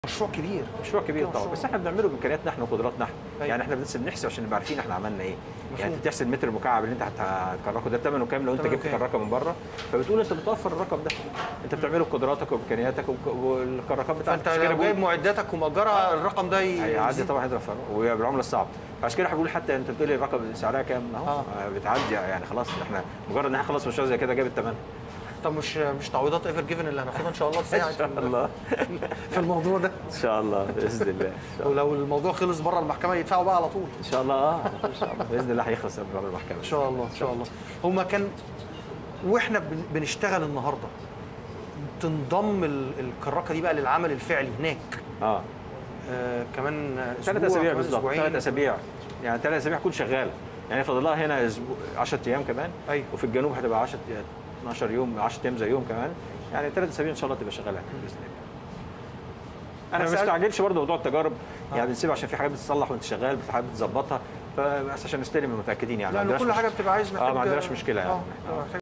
مشروع كبير مشروع كبير طبعا مشروع. بس احنا بنعمله بامكانياتنا احنا وقدراتنا احنا أيوة. يعني احنا بنحسب بنحسب عشان نبقى عارفين احنا عملنا ايه مفهوم. يعني انت بتحسب المتر المكعب اللي انت هت- هتكركه ده ثمنه كام لو انت ثمنه جبت كام؟ كراكه من بره فبتقول انت بتوفر الرقم ده انت بتعمله بقدراتك وامكانياتك وك- والكراكات بتاعتك فانت عشان كده لو بقول- جايب معداتك ومأجرها الرقم ده ي- هيعدي يزيد. طبعا هيضرب فرق وبالعمله الصعبه عشان كده بقول حتى انت بتقول لي الرقم سعرها كام اهو آه. آه. بتعدي يعني خلاص احنا مجرد ان احنا خلص مشروع زي كده جاب الثمن طب مش مش تعويضات ايفر جيفن اللي هناخدها ان شاء الله تساعد في ال- في الموضوع ده ان شاء الله باذن الله ان شاء الله ولو الموضوع خلص بره المحكمه يدفعوا بقى على طول ان شاء الله اه ان شاء الله باذن الله هيخلص قبل باب المحكمه ان شاء الله ان شاء الله هما كان واحنا بن- بنشتغل النهارده تنضم ال- الكراكه دي بقى للعمل الفعلي هناك اه آه كمان اسبوع ثلاث اسابيع كمان بالظبط أسبوعين. ثلاث اسابيع يعني ثلاث اسابيع تكون شغاله يعني فاضل لها هنا اسبوع 10 ايام كمان أيوة. وفي الجنوب هتبقى 10 12 يوم 10 ايام زيهم كمان يعني ثلاث اسابيع ان شاء الله تبقى شغاله هناك باذن الله انا ما سألت- بستعجلش برضه موضوع التجارب آه. يعني بنسيبها عشان في حاجات بتتصلح وانت شغال في حاجات بتظبطها فبس عشان نستلم متاكدين يعني ما لان عندناش كل مش- حاجه بتبقى عايز اه ما عندناش مشكله يعني آه، محتاج